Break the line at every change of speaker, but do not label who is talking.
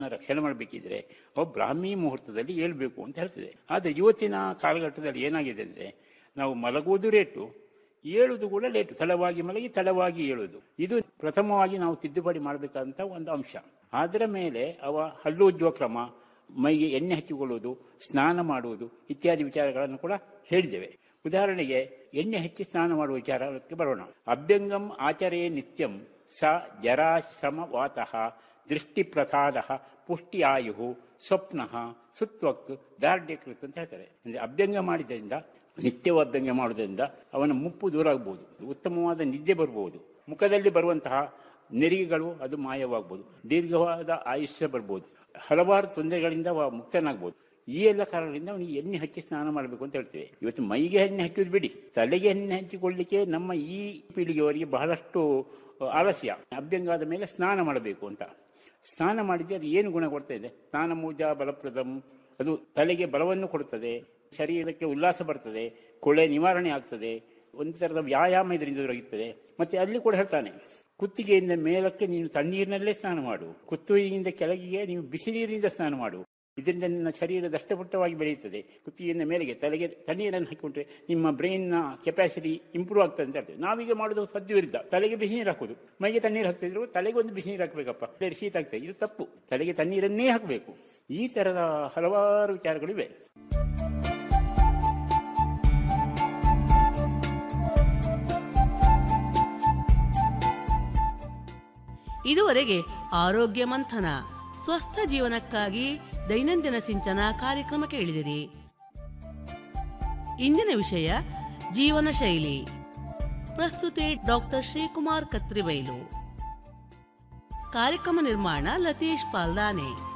ರಕ್ಷಣೆ ಮಾಡಬೇಕಿದ್ರೆ ಅವು ಬ್ರಾಹ್ಮಿ ಮುಹೂರ್ತದಲ್ಲಿ ಏಳ್ಬೇಕು ಅಂತ ಹೇಳ್ತದೆ ಆದರೆ ಇವತ್ತಿನ ಕಾಲಘಟ್ಟದಲ್ಲಿ ಏನಾಗಿದೆ ಅಂದರೆ ನಾವು ಮಲಗುವುದು ರೇಟು ಏಳುವುದು ಕೂಡ ಲೇಟು ತಡವಾಗಿ ಮಲಗಿ ತಡವಾಗಿ ಏಳುವುದು ಇದು ಪ್ರಥಮವಾಗಿ ನಾವು ತಿದ್ದುಪಡಿ ಮಾಡಬೇಕಾದಂಥ ಒಂದು ಅಂಶ ಅದರ ಮೇಲೆ ಅವ ಹಲ್ಲು ಉಜ್ಜುವ ಕ್ರಮ ಮೈಗೆ ಎಣ್ಣೆ ಹಚ್ಚಿಕೊಳ್ಳುವುದು ಸ್ನಾನ ಮಾಡುವುದು ಇತ್ಯಾದಿ ವಿಚಾರಗಳನ್ನು ಕೂಡ ಹೇಳಿದ್ದೇವೆ ಉದಾಹರಣೆಗೆ ಎಣ್ಣೆ ಹಚ್ಚಿ ಸ್ನಾನ ಮಾಡುವ ವಿಚಾರಕ್ಕೆ ಬರೋಣ ಅಭ್ಯಂಗಂ ಆಚರೇ ನಿತ್ಯಂ ಸ ಜರಾಶ್ರಮ ವಾತಃ ದೃಷ್ಟಿ ಪ್ರಸಾದ ಪುಷ್ಟಿ ಆಯು ಸ್ವಪ್ನ ಸುತ್ವಕ್ ದಾರ್ಢ್ಯಕೃತ್ ಅಂತ ಹೇಳ್ತಾರೆ ಅಂದ್ರೆ ಅಭ್ಯಂಗ ಮಾಡಿದ್ರಿಂದ ನಿತ್ಯವೂ ಅಭ್ಯಂಗ ಮಾಡುವುದರಿಂದ ಅವನ ಮುಪ್ಪು ದೂರ ಆಗ್ಬೋದು ಉತ್ತಮವಾದ ನಿದ್ದೆ ಬರ್ಬೋದು ಮುಖದಲ್ಲಿ ಬರುವಂತಹ ನೆರಿಗೆಗಳು ಅದು ಮಾಯವಾಗ್ಬೋದು ದೀರ್ಘವಾದ ಆಯುಷ್ಯ ಬರ್ಬೋದು ಹಲವಾರು ತೊಂದರೆಗಳಿಂದ ಅವ ಮುಕ್ತನಾಗ್ಬೋದು ಈ ಎಲ್ಲ ಕಾರಣಗಳಿಂದ ಅವನಿಗೆ ಎಣ್ಣೆ ಹಚ್ಚಿ ಸ್ನಾನ ಮಾಡಬೇಕು ಅಂತ ಹೇಳ್ತೇವೆ ಇವತ್ತು ಮೈಗೆ ಎಣ್ಣೆ ಹಚ್ಚೋದು ಬಿಡಿ ತಲೆಗೆ ಎಣ್ಣೆ ಹಚ್ಚಿಕೊಳ್ಳಿಕ್ಕೆ ನಮ್ಮ ಈ ಪೀಳಿಗೆಯವರಿಗೆ ಬಹಳಷ್ಟು ಆಲಸ್ಯ ಅಭ್ಯಂಗಾದ ಮೇಲೆ ಸ್ನಾನ ಮಾಡಬೇಕು ಅಂತ ಸ್ನಾನ ಮಾಡಿದ್ರೆ ಅದು ಏನು ಗುಣ ಕೊಡ್ತಾ ಇದೆ ಸ್ನಾನ ಮೂಜಾ ಬಲಪ್ರದಂ ಅದು ತಲೆಗೆ ಬಲವನ್ನು ಕೊಡುತ್ತದೆ ಶರೀರಕ್ಕೆ ಉಲ್ಲಾಸ ಬರ್ತದೆ ಕೊಳೆ ನಿವಾರಣೆ ಆಗ್ತದೆ ಒಂದು ಥರದ ವ್ಯಾಯಾಮ ಇದರಿಂದ ದೊರಕುತ್ತದೆ ಮತ್ತೆ ಅಲ್ಲಿ ಕೂಡ ಹೇಳ್ತಾನೆ ಕುತ್ತಿಗೆಯಿಂದ ಮೇಲಕ್ಕೆ ನೀನು ತಣ್ಣೀರಿನಲ್ಲೇ ಸ್ನಾನ ಮಾಡು ಕುತ್ತಿಗೆಯಿಂದ ಕೆಳಗಿಗೆ ನೀವು ಬಿಸಿ ನೀರಿನಿಂದ ಸ್ನಾನ ಮಾಡು ಇದರಿಂದ ನಿನ್ನ ಶರೀರ ದಷ್ಟಪುಷ್ಟವಾಗಿ ಬೆಳೆಯುತ್ತದೆ ಕುತ್ತಿಗೆಯಿಂದ ಮೇಲೆಗೆ ತಲೆಗೆ ತಣ್ಣೀರನ್ನು ಹಾಕಿಕೊಂಡ್ರೆ ನಿಮ್ಮ ಬ್ರೈನ್ನ ಕೆಪಾಸಿಟಿ ಇಂಪ್ರೂವ್ ಆಗ್ತದೆ ಅಂತ ಹೇಳ್ತೇವೆ ನಾವೀಗ ಮಾಡೋದು ಸದ್ಯ ವಿರುದ್ಧ ತಲೆಗೆ ಬಿಸಿ ನೀರು ಹಾಕೋದು ಮೈಗೆ ತಣ್ಣೀರು ಹಾಕ್ತಿದ್ರು ತಲೆಗೆ ಒಂದು ಬಿಸಿ ನೀರು ಹಾಕಬೇಕಪ್ಪ ಬೇರೆ ಶೀತ ಆಗ್ತದೆ ಇದು ತಪ್ಪು ತಲೆಗೆ ತಣ್ಣೀರನ್ನೇ ಹಾಕಬೇಕು ಈ ತರದ ಹಲವಾರು ವಿಚಾರಗಳಿವೆ
ಇದುವರೆಗೆ ಆರೋಗ್ಯ ಮಂಥನ ಸ್ವಸ್ಥ ಜೀವನಕ್ಕಾಗಿ ದೈನಂದಿನ ಸಿಂಚನ ಕಾರ್ಯಕ್ರಮ ಕೇಳಿದಿರಿ ಇಂದಿನ ವಿಷಯ ಜೀವನ ಶೈಲಿ ಪ್ರಸ್ತುತಿ ಡಾಕ್ಟರ್ ಶ್ರೀಕುಮಾರ್ ಕತ್ರಿಬೈಲು ಕಾರ್ಯಕ್ರಮ ನಿರ್ಮಾಣ ಲತೀಶ್ ಪಾಲ್ದಾನೆ